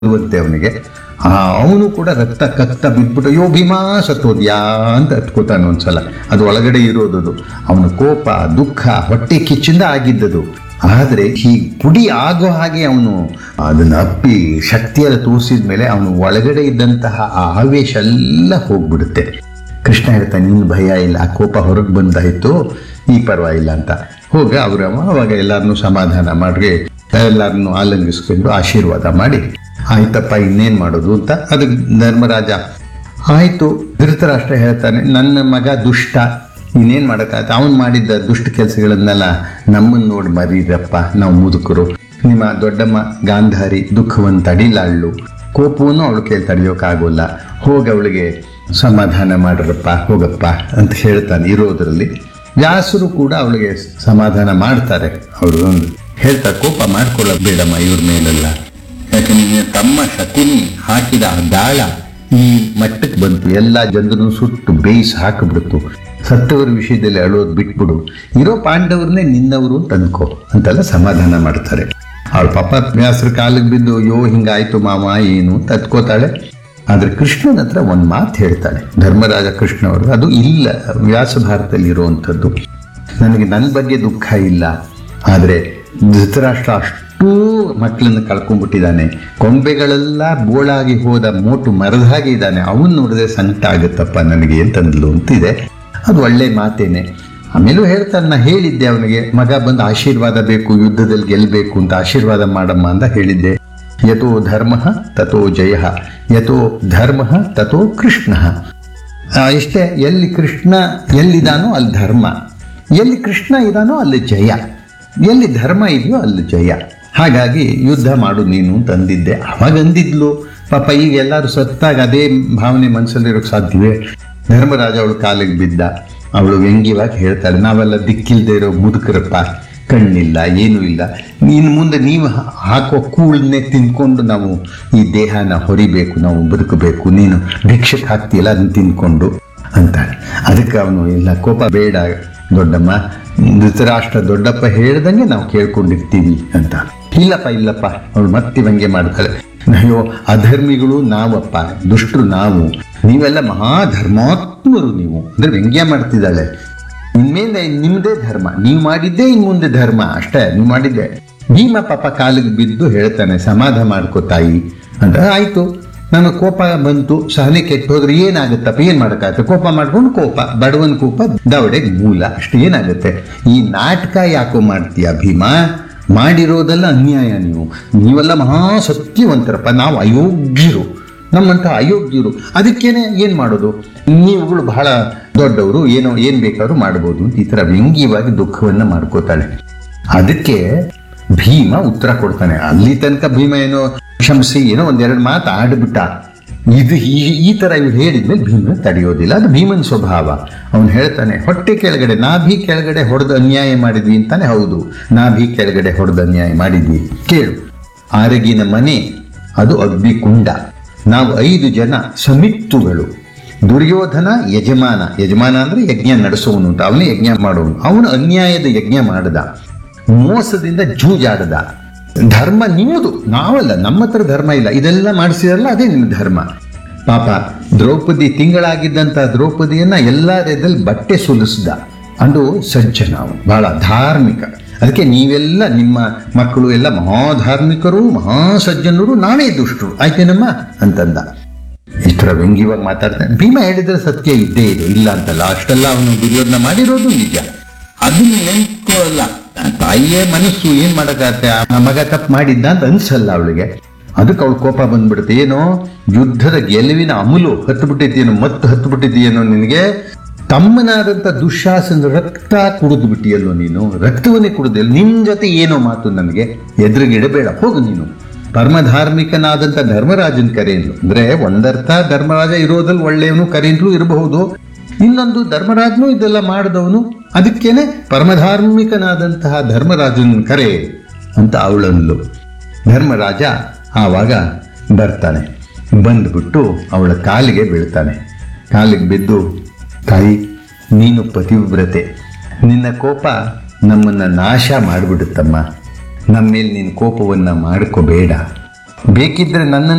ಬರುವಂತೆ ಅವನಿಗೆ ಅವನು ಕೂಡ ರಕ್ತ ಕಕ್ತ ಬಿದ್ಬಿಟ್ಟು ಅಯ್ಯೋ ಭೀಮಾ ಸತ್ತೋದ್ಯಾ ಅಂತ ಹತ್ಕೋತಾನೆ ಒಂದ್ಸಲ ಅದು ಒಳಗಡೆ ಇರೋದದು ಅವನ ಕೋಪ ದುಃಖ ಹೊಟ್ಟೆ ಕಿಚ್ಚಿಂದ ಆಗಿದ್ದದು ಆದರೆ ಈ ಪುಡಿ ಆಗೋ ಹಾಗೆ ಅವನು ಅದನ್ನ ಅಪ್ಪಿ ಶಕ್ತಿಯೆಲ್ಲ ತೋರಿಸಿದ ಮೇಲೆ ಅವನು ಒಳಗಡೆ ಇದ್ದಂತಹ ಆ ಆವೇಶ ಎಲ್ಲ ಹೋಗ್ಬಿಡುತ್ತೆ ಕೃಷ್ಣ ಹೇಳ್ತಾನೆ ನಿನ್ನ ಭಯ ಇಲ್ಲ ಆ ಕೋಪ ಹೊರಗೆ ಬಂದಾಯ್ತು ಈ ಪರವಾಗಿಲ್ಲ ಅಂತ ಹೋಗ ಅವರು ಅವಾಗ ಎಲ್ಲರನ್ನೂ ಸಮಾಧಾನ ಮಾಡಿ ಎಲ್ಲರನ್ನೂ ಆಲಂಗಿಸ್ಕೊಂಡು ಆಶೀರ್ವಾದ ಮಾಡಿ ಆಯ್ತಪ್ಪ ಇನ್ನೇನು ಮಾಡೋದು ಅಂತ ಅದಕ್ಕೆ ಧರ್ಮರಾಜ ಆಯಿತು ಧೃತರಾಷ್ಟ್ರ ಹೇಳ್ತಾನೆ ನನ್ನ ಮಗ ದುಷ್ಟ ಇನ್ನೇನು ಮಾಡೋಕ್ಕಾಗತ್ತೆ ಅವನು ಮಾಡಿದ್ದ ದುಷ್ಟ ಕೆಲಸಗಳನ್ನೆಲ್ಲ ನಮ್ಮನ್ನು ನೋಡಿ ಮರೀರಪ್ಪ ನಾವು ಮುದುಕರು ನಿಮ್ಮ ದೊಡ್ಡಮ್ಮ ಗಾಂಧಾರಿ ದುಃಖವನ್ನು ತಡಿಲಾಳು ಕೋಪವನ್ನು ಅವಳು ಕೇಳಿ ತಡೆಯೋಕ್ಕಾಗೋಲ್ಲ ಹೋಗಿ ಅವಳಿಗೆ ಸಮಾಧಾನ ಮಾಡ್ರಪ್ಪ ಹೋಗಪ್ಪ ಅಂತ ಹೇಳ್ತಾನೆ ಇರೋದ್ರಲ್ಲಿ ವ್ಯಾಸರು ಕೂಡ ಅವಳಿಗೆ ಸಮಾಧಾನ ಮಾಡ್ತಾರೆ ಅವರು ಹೇಳ್ತಾರೆ ಕೋಪ ಮಾಡ್ಕೊಳ್ಳಬೇಡಮ್ಮ ಇವ್ರ ಮೇಲೆಲ್ಲ ಯಾಕಂದ್ರೆ ನಿನ್ನ ತಮ್ಮ ಶಕುನಿ ಹಾಕಿದ ಆ ದಾಳ ಈ ಮಟ್ಟಕ್ಕೆ ಬಂತು ಎಲ್ಲ ಜನರನ್ನು ಸುಟ್ಟು ಬೇಯಿಸಿ ಹಾಕಿಬಿಡ್ತು ಸತ್ತವರ ವಿಷಯದಲ್ಲಿ ಅಳೋದು ಬಿಟ್ಬಿಡು ಇರೋ ಪಾಂಡವ್ರನ್ನೇ ನಿನ್ನವರು ಅಂತ ಅನ್ಕೋ ಅಂತೆಲ್ಲ ಸಮಾಧಾನ ಮಾಡ್ತಾರೆ ಅವಳು ಪಾಪ ವ್ಯಾಸರ ಕಾಲಿಗೆ ಬಿದ್ದು ಅಯ್ಯೋ ಹಿಂಗಾಯ್ತು ಮಾವ ಏನು ಅಂತ ಅತ್ಕೋತಾಳೆ ಆದ್ರೆ ಕೃಷ್ಣನ ಹತ್ರ ಒಂದು ಮಾತು ಹೇಳ್ತಾಳೆ ಧರ್ಮರಾಜ ಕೃಷ್ಣ ಅವರು ಅದು ಇಲ್ಲ ವ್ಯಾಸ ಭಾರತದಲ್ಲಿ ಇರುವಂಥದ್ದು ನನಗೆ ನನ್ನ ಬಗ್ಗೆ ದುಃಖ ಇಲ್ಲ ಆದರೆ ಧೃತರಾಷ್ಟ್ರ ಅಷ್ಟೂ ಮಕ್ಕಳನ್ನು ಕಳ್ಕೊಂಡ್ಬಿಟ್ಟಿದ್ದಾನೆ ಕೊಂಬೆಗಳೆಲ್ಲ ಬೋಳಾಗಿ ಹೋದ ಮೋಟು ಮರದ ಹಾಗೆ ಇದ್ದಾನೆ ಅವನು ನೋಡಿದ್ರೆ ಸಂಕಟ ಆಗುತ್ತಪ್ಪ ನನಗೆ ಅಂತಂದ್ಲು ಅಂತಿದೆ ಅದು ಒಳ್ಳೆ ಮಾತೇನೆ ಆಮೇಲೂ ಹೇಳ್ತಾನೆ ನಾ ಹೇಳಿದ್ದೆ ಅವನಿಗೆ ಮಗ ಬಂದು ಆಶೀರ್ವಾದ ಬೇಕು ಯುದ್ಧದಲ್ಲಿ ಗೆಲ್ಲಬೇಕು ಅಂತ ಆಶೀರ್ವಾದ ಮಾಡಮ್ಮ ಅಂತ ಹೇಳಿದ್ದೆ ಯಥೋ ಧರ್ಮ ತಥೋ ಜಯ ಯಥೋ ಧರ್ಮ ತಥೋ ಕೃಷ್ಣ ಆ, ಇಷ್ಟೇ ಎಲ್ಲಿ ಕೃಷ್ಣ ಎಲ್ಲಿದಾನೋ ಅಲ್ಲಿ ಧರ್ಮ ಎಲ್ಲಿ ಕೃಷ್ಣ ಇದಾನೋ ಅಲ್ಲಿ ಜಯ ಎಲ್ಲಿ ಧರ್ಮ ಇದೆಯೋ ಅಲ್ಲಿ ಜಯ ಹಾಗಾಗಿ ಯುದ್ಧ ಮಾಡು ನೀನು ಅಂತ ಅಂದಿದ್ದೆ ಅವಾಗ ಅಂದಿದ್ಲು ಪಾಪ ಈಗ ಎಲ್ಲರೂ ಸತ್ತಾಗ ಅದೇ ಭಾವನೆ ಮನಸ್ಸಲ್ಲಿರೋಕ್ಕೆ ಸಾಧ್ಯವೇ ಧರ್ಮರಾಜ ಅವಳು ಕಾಲಿಗೆ ಬಿದ್ದ ಅವಳು ವ್ಯಂಗ್ಯವಾಗಿ ಹೇಳ್ತಾಳೆ ನಾವೆಲ್ಲ ದಿಕ್ಕಿಲ್ದೇ ಇರೋ ಮುದುಕರಪ್ಪ ಕಣ್ಣಿಲ್ಲ ಏನೂ ಇಲ್ಲ ನೀನು ಮುಂದೆ ನೀವು ಹಾಕೋ ಕೂಳನ್ನೇ ತಿಂದ್ಕೊಂಡು ನಾವು ಈ ದೇಹನ ಹೊರಿಬೇಕು ನಾವು ಬದುಕಬೇಕು ನೀನು ಭಿಕ್ಷಕ್ಕೆ ಹಾಕ್ತೀಯಲ್ಲ ಅದನ್ನ ತಿಂದ್ಕೊಂಡು ಅಂತಾಳೆ ಅದಕ್ಕೆ ಅವನು ಇಲ್ಲ ಕೋಪ ಬೇಡ ದೊಡ್ಡಮ್ಮ ಧೃತರಾಷ್ಟ್ರ ದೊಡ್ಡಪ್ಪ ಹೇಳ್ದಂಗೆ ನಾವು ಕೇಳ್ಕೊಂಡಿರ್ತೀವಿ ಅಂತ ಇಲ್ಲಪ್ಪ ಇಲ್ಲಪ್ಪ ಅವಳು ಮತ್ತೆ ವ್ಯಂಗ್ಯ ಮಾಡ್ತಾಳೆ ಅಯ್ಯೋ ಅಧರ್ಮಿಗಳು ನಾವಪ್ಪ ದುಷ್ಟರು ನಾವು ನೀವೆಲ್ಲ ಮಹಾಧರ್ಮಾತ್ಮರು ನೀವು ಅಂದ್ರೆ ವ್ಯಂಗ್ಯ ಮಾಡ್ತಿದ್ದಾಳೆ ಇನ್ಮೇಲೆ ನಿಮ್ದೇ ಧರ್ಮ ನೀವು ಮಾಡಿದ್ದೇ ಇನ್ ಮುಂದೆ ಧರ್ಮ ಅಷ್ಟೇ ನೀವು ಮಾಡಿದ್ದೆ ಭೀಮ ಪಾಪ ಕಾಲಿಗೆ ಬಿದ್ದು ಹೇಳ್ತಾನೆ ಸಮಾಧಾನ ಮಾಡ್ಕೋ ತಾಯಿ ಅಂತ ಆಯ್ತು ನನಗೆ ಕೋಪ ಬಂತು ಸಹನೆ ಕೆಟ್ಟು ಹೋದ್ರೆ ಏನಾಗುತ್ತಪ್ಪ ಏನ್ ಮಾಡಕ್ಕಾಗತ್ತೆ ಕೋಪ ಮಾಡ್ಕೊಂಡು ಕೋಪ ಬಡವನ್ ಕೋಪ ದವಡೆಗೆ ಮೂಲ ಅಷ್ಟು ಏನಾಗುತ್ತೆ ಈ ನಾಟಕ ಯಾಕೋ ಮಾಡ್ತೀಯ ಭೀಮ ಮಾಡಿರೋದೆಲ್ಲ ಅನ್ಯಾಯ ನೀವು ನೀವೆಲ್ಲ ಮಹಾ ಸತ್ಯವಂತರಪ್ಪ ನಾವು ಅಯೋಗ್ಯರು ನಮ್ಮಂತ ಅಯೋಗ್ಯರು ಅದಕ್ಕೇನೆ ಏನ್ ಮಾಡೋದು ನೀವುಗಳು ಬಹಳ ದೊಡ್ಡವರು ಏನೋ ಏನ್ ಬೇಕಾದ್ರೂ ಮಾಡ್ಬೋದು ಅಂತ ಈ ತರ ವ್ಯಂಗ್ಯವಾಗಿ ದುಃಖವನ್ನ ಮಾಡ್ಕೋತಾಳೆ ಅದಕ್ಕೆ ಭೀಮ ಉತ್ತರ ಕೊಡ್ತಾನೆ ಅಲ್ಲಿ ತನಕ ಭೀಮ ಏನೋ ಕ್ಷಮಿಸಿ ಏನೋ ಒಂದೆರಡು ಮಾತು ಆಡ್ಬಿಟ್ಟ ಇದು ಈ ಈ ತರ ಇವ್ರು ಹೇಳಿದ್ಮೇಲೆ ಭೀಮನ ತಡೆಯೋದಿಲ್ಲ ಅದು ಭೀಮನ ಸ್ವಭಾವ ಅವನು ಹೇಳ್ತಾನೆ ಹೊಟ್ಟೆ ಕೆಳಗಡೆ ನಾಭಿ ಕೆಳಗಡೆ ಹೊಡೆದ ಅನ್ಯಾಯ ಮಾಡಿದ್ವಿ ಅಂತಾನೆ ಹೌದು ನಾಭಿ ಕೆಳಗಡೆ ಹೊಡೆದ ಅನ್ಯಾಯ ಮಾಡಿದ್ವಿ ಕೇಳು ಆರಗಿನ ಮನೆ ಅದು ಅಗ್ನಿಕುಂಡ ನಾವು ಐದು ಜನ ಸಮಿತ್ತುಗಳು ದುರ್ಯೋಧನ ಯಜಮಾನ ಯಜಮಾನ ಅಂದ್ರೆ ಯಜ್ಞ ನಡೆಸೋನು ಅಂತ ಅವನೇ ಯಜ್ಞ ಮಾಡೋನು ಅವನು ಅನ್ಯಾಯದ ಯಜ್ಞ ಮಾಡದ ಮೋಸದಿಂದ ಜೂಜಾಡದ ಧರ್ಮ ನಿಮ್ಮದು ನಾವಲ್ಲ ನಮ್ಮ ಹತ್ರ ಧರ್ಮ ಇಲ್ಲ ಇದೆಲ್ಲ ಮಾಡಿಸಿರಲ್ಲ ಅದೇ ನಿಮ್ಮ ಧರ್ಮ ಪಾಪ ದ್ರೌಪದಿ ತಿಂಗಳಾಗಿದ್ದಂತ ದ್ರೌಪದಿಯನ್ನ ಎಲ್ಲಾರದಲ್ಲಿ ಬಟ್ಟೆ ಸುಲಿಸ್ದ ಅದು ಸಜ್ಜನ ಅವನು ಬಹಳ ಧಾರ್ಮಿಕ ಅದಕ್ಕೆ ನೀವೆಲ್ಲ ನಿಮ್ಮ ಮಕ್ಕಳು ಎಲ್ಲ ಮಹಾಧಾರ್ಮಿಕರು ಮಹಾಸಜ್ಜನರು ನಾನೇ ದುಷ್ಟರು ಆಯ್ತೇನಮ್ಮ ಅಂತಂದ ಇಷ್ಟರ ವ್ಯಂಗ್ಯವಾಗಿ ಮಾತಾಡ್ತಾನೆ ಭೀಮ ಹೇಳಿದ್ರೆ ಸತ್ಯ ಇದ್ದೇ ಇದೆ ಇಲ್ಲ ಅಂತಲ್ಲ ಅಷ್ಟೆಲ್ಲ ಅವನು ದುರ್ಯೋಧನ ಮಾಡಿರೋದು ನಿಜ ಅದನ್ನ ನೆನ್ಕೋಲ್ಲ ತಾಯಿಯೇ ಮನಸ್ಸು ಏನ್ ಮಾಡಕ್ಕಾಗತ್ತೆ ಆ ಮಗ ತಪ್ಪು ಮಾಡಿದ್ದ ಅಂತ ಅನ್ಸಲ್ಲ ಅವಳಿಗೆ ಅದಕ್ಕೆ ಅವಳು ಕೋಪ ಬಂದ್ಬಿಡುತ್ತೆ ಏನೋ ಯುದ್ಧದ ಗೆಲುವಿನ ಅಮಲು ಹತ್ತು ಬಿಟ್ಟಿದ್ದೇನೋ ಮತ್ತು ಹತ್ತು ಬಿಟ್ಟಿದ್ದೀಯೇನೋ ನಿನಗೆ ತಮ್ಮನಾದಂಥ ದುಶ್ಯಾಸನ ರಕ್ತ ಕುಡಿದು ಬಿಟ್ಟಿಯಲ್ಲೋ ನೀನು ರಕ್ತವನ್ನೇ ಕುಡಿದಿಲ್ಲ ನಿನ್ ಜೊತೆ ಏನೋ ಮಾತು ನನಗೆ ಎದುರುಗಿಡಬೇಡ ಹೋಗು ನೀನು ಪರಮಧಾರ್ಮಿಕನಾದಂಥ ಧರ್ಮರಾಜನ್ ಕರೆಯಲು ಅಂದ್ರೆ ಒಂದರ್ಥ ಧರ್ಮರಾಜ ಇರೋದ್ರಲ್ಲಿ ಒಳ್ಳೆಯವನು ಕರೆಯಲು ಇರಬಹುದು ಇನ್ನೊಂದು ಧರ್ಮರಾಜನು ಇದೆಲ್ಲ ಮಾಡಿದವನು ಅದಕ್ಕೇನೆ ಪರಮಧಾರ್ಮಿಕನಾದಂತಹ ಧರ್ಮರಾಜನ ಕರೆ ಅಂತ ಅವಳಂದ್ಲು ಧರ್ಮರಾಜ ಆವಾಗ ಬರ್ತಾನೆ ಬಂದ್ಬಿಟ್ಟು ಅವಳ ಕಾಲಿಗೆ ಬೀಳ್ತಾನೆ ಕಾಲಿಗೆ ಬಿದ್ದು ತಾಯಿ ನೀನು ಪತಿವ್ರತೆ ನಿನ್ನ ಕೋಪ ನಮ್ಮನ್ನ ನಾಶ ಮಾಡಿಬಿಡುತ್ತಮ್ಮ ನಮ್ಮ ಮೇಲೆ ನೀನು ಕೋಪವನ್ನು ಮಾಡ್ಕೋಬೇಡ ಬೇಕಿದ್ರೆ ನನ್ನ